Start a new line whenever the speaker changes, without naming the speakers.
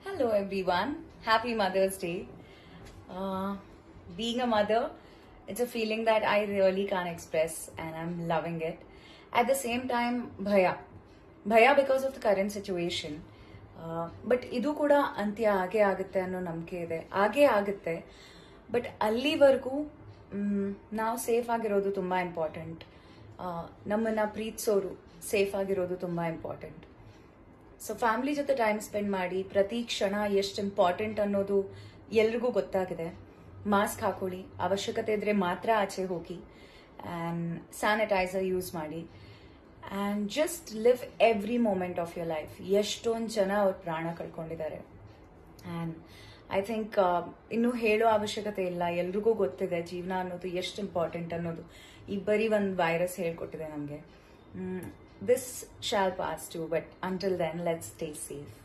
Hello, everyone. Happy Mother's Day. Uh, being a mother, it's a feeling that I really can't express, and I'm loving it. At the same time, ಭಯ ಭಯ because of the current situation but ಇದು ಕೂಡ ಅಂತ್ಯ ಹಾಗೆ ಆಗುತ್ತೆ ಅನ್ನೋ ನಂಬಿಕೆ ಇದೆ ಹಾಗೆ ಆಗುತ್ತೆ ಬಟ್ ಅಲ್ಲಿವರೆಗೂ ನಾವು ಸೇಫ್ ಆಗಿರೋದು ತುಂಬಾ ಇಂಪಾರ್ಟೆಂಟ್ ನಮ್ಮನ್ನ ಪ್ರೀತಿಸೋರು ಸೇಫ್ ಆಗಿರೋದು ತುಂಬಾ ಇಂಪಾರ್ಟೆಂಟ್ ಸೊ ಫ್ಯಾಮಿಲಿ ಜೊತೆ ಟೈಮ್ ಸ್ಪೆಂಡ್ ಮಾಡಿ ಪ್ರತಿ ಕ್ಷಣ ಎಷ್ಟು ಇಂಪಾರ್ಟೆಂಟ್ ಅನ್ನೋದು ಎಲ್ರಿಗೂ ಗೊತ್ತಾಗಿದೆ ಮಾಸ್ಕ್ ಹಾಕೊಳ್ಳಿ ಅವಶ್ಯಕತೆ ಇದ್ರೆ ಮಾತ್ರ ಆಚೆ ಹೋಗಿ ಆ್ಯಂಡ್ ಸ್ಯಾನಿಟೈಸರ್ ಯೂಸ್ ಮಾಡಿ and just live every moment of your life ಎಷ್ಟೊಂದು ಜನ ಅವ್ರ ಪ್ರಾಣ ಕಳ್ಕೊಂಡಿದ್ದಾರೆ ಆ್ಯಂಡ್ ಐ ಥಿಂಕ್ ಇನ್ನು ಹೇಳೋ ಅವಶ್ಯಕತೆ ಇಲ್ಲ ಎಲ್ರಿಗೂ ಗೊತ್ತಿದೆ ಜೀವನ ಅನ್ನೋದು ಎಷ್ಟು ಇಂಪಾರ್ಟೆಂಟ್ ಅನ್ನೋದು ಈ ಬರೀ ಒಂದು ವೈರಸ್ ಹೇಳ್ಕೊಟ್ಟಿದೆ ನಮಗೆ this shall pass too but until then let stay safe